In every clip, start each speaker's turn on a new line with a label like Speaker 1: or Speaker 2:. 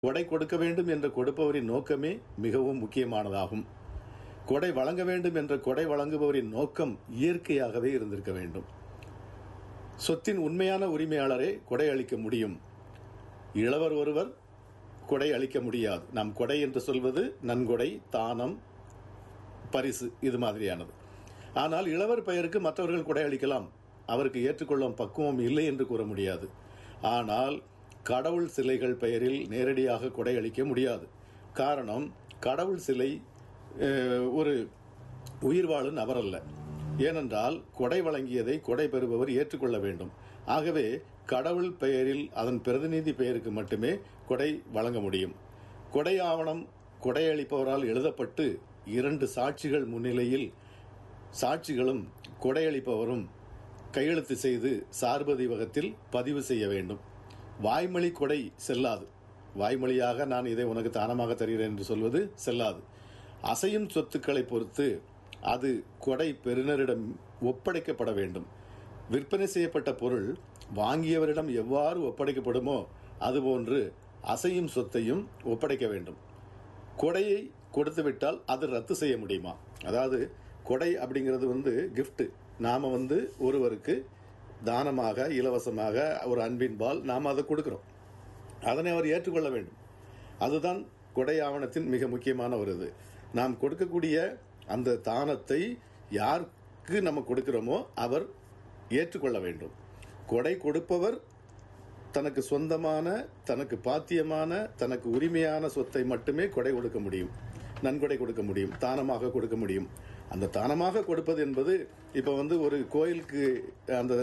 Speaker 1: கொடை கொடுக்க வேண்டும் என்ற கொடுப்பவரின் நோக்கமே மிகவும் முக்கியமானதாகும் கொடை வழங்க வேண்டும் என்ற கொடை வழங்குபவரின் நோக்கம் இயற்கையாகவே இருந்திருக்க வேண்டும் சொத்தின் உண்மையான உரிமையாளரே கொடை அளிக்க முடியும் இளவர் ஒருவர் கொடை அளிக்க முடியாது நாம் கொடை என்று சொல்வது நன்கொடை தானம் பரிசு இது மாதிரியானது ஆனால் இளவர் பெயருக்கு மற்றவர்கள் கொடை அளிக்கலாம் அவருக்கு ஏற்றுக்கொள்ளும் பக்குவம் இல்லை என்று கூற முடியாது ஆனால் கடவுள் சிலைகள் பெயரில் நேரடியாக கொடை அளிக்க முடியாது காரணம் கடவுள் சிலை அஹ், ஒரு உயிர் வாழும் நபரல்ல ஏனென்றால் கொடை வழங்கியதை கொடை பெறுபவர் ஏற்றுக்கொள்ள வேண்டும் ஆகவே கடவுள் பெயரில் அதன் பிரதிநிதி பெயருக்கு மட்டுமே கொடை வழங்க முடியும் கொடை ஆவணம் கொடையளிப்பவரால் எழுதப்பட்டு இரண்டு சாட்சிகள் முன்னிலையில் சாட்சிகளும் கொடையளிப்பவரும் கையெழுத்து செய்து சார்பதிவகத்தில் பதிவு செய்ய வேண்டும் வாய்மொழி கொடை செல்லாது வாய்மொழியாக நான் இதை உனக்கு தானமாக தருகிறேன் என்று சொல்வது செல்லாது அசையும் சொத்துக்களை பொறுத்து அது கொடை பெறுநரிடம் ஒப்படைக்கப்பட வேண்டும் விற்பனை செய்யப்பட்ட பொருள் வாங்கியவரிடம் எவ்வாறு ஒப்படைக்கப்படுமோ அதுபோன்று அசையும் சொத்தையும் ஒப்படைக்க வேண்டும் கொடையை கொடுத்து விட்டால் அது ரத்து செய்ய முடியுமா அதாவது கொடை அப்படிங்கிறது வந்து gift நாம வந்து ஒருவருக்கு தானமாக இலவசமாக ஒரு அன்பின்பால் நாம் அதை கொடுக்கிறோம் அதனை அவர் ஏற்றுக்கொள்ள வேண்டும் அதுதான் கொடை ஆவணத்தின் மிக முக்கியமான ஒரு இது நாம் கொடுக்கக்கூடிய அந்த தானத்தை யாருக்கு நம்ம கொடுக்கிறோமோ அவர் ஏற்றுக்கொள்ள வேண்டும் கொடை கொடுப்பவர் தனக்கு சொந்தமான தனக்கு பாத்தியமான தனக்கு உரிமையான சொத்தை மட்டுமே கொடை கொடுக்க முடியும் நன்கொடை கொடுக்க முடியும் தானமாக கொடுக்க முடியும் அந்த தானமாக கொடுப்பது என்பது இப்போ வந்து ஒரு கோயிலுக்கு அந்த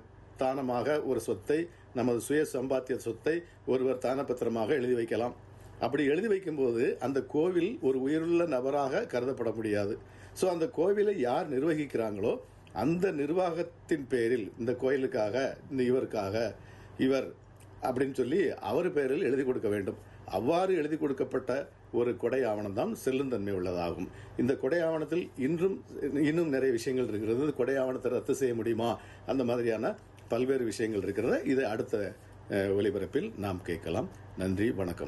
Speaker 1: தானமாக ஒரு சொத்தை நமது சுய சம்பாத்திய சொத்தை ஒருவர் தானபத்திரமாக எழுதி வைக்கலாம் அப்படி எழுதி வைக்கும்போது அந்த கோவில் ஒரு உயிருள்ள நபராக கருதப்பட முடியாது ஸோ அந்த கோவிலை யார் நிர்வகிக்கிறாங்களோ அந்த நிர்வாகத்தின் பேரில் இந்த கோயிலுக்காக இந்த இவருக்காக இவர் அப்படின்னு சொல்லி அவர் பெயரில் எழுதி கொடுக்க வேண்டும் அவ்வாறு எழுதி கொடுக்கப்பட்ட ஒரு கொடை ஆவணம் தான் செல்லும் தன்மை உள்ளதாகும் இந்த கொடை ஆவணத்தில் இன்றும் இன்னும் நிறைய விஷயங்கள் இருக்கிறது இந்த கொடை ஆவணத்தை ரத்து செய்ய முடியுமா அந்த மாதிரியான பல்வேறு விஷயங்கள் இருக்கிறது இதை அடுத்த அஹ், ஒலிபரப்பில் நாம் கேட்கலாம் நன்றி வணக்கம்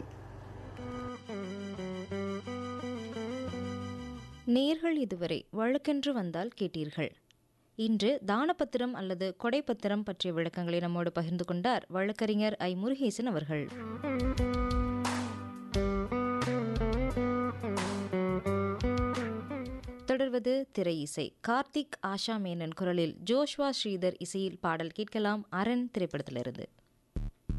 Speaker 2: நேர்கள் இதுவரை வழக்கென்று வந்தால் கேட்டீர்கள் இன்று தானபத்திரம் அல்லது கொடைப்பத்திரம் பற்றிய விளக்கங்களை நம்மோடு பகிர்ந்து கொண்டார் வழக்கறிஞர் ஐ முருகேசன் அவர்கள் தொடர்வது திரை இசை கார்த்திக் ஆஷா மேனன் குரலில் ஜோஷ்வா ஸ்ரீதர் இசையில் பாடல் கேட்கலாம் அரண் திரைப்படத்திலிருந்து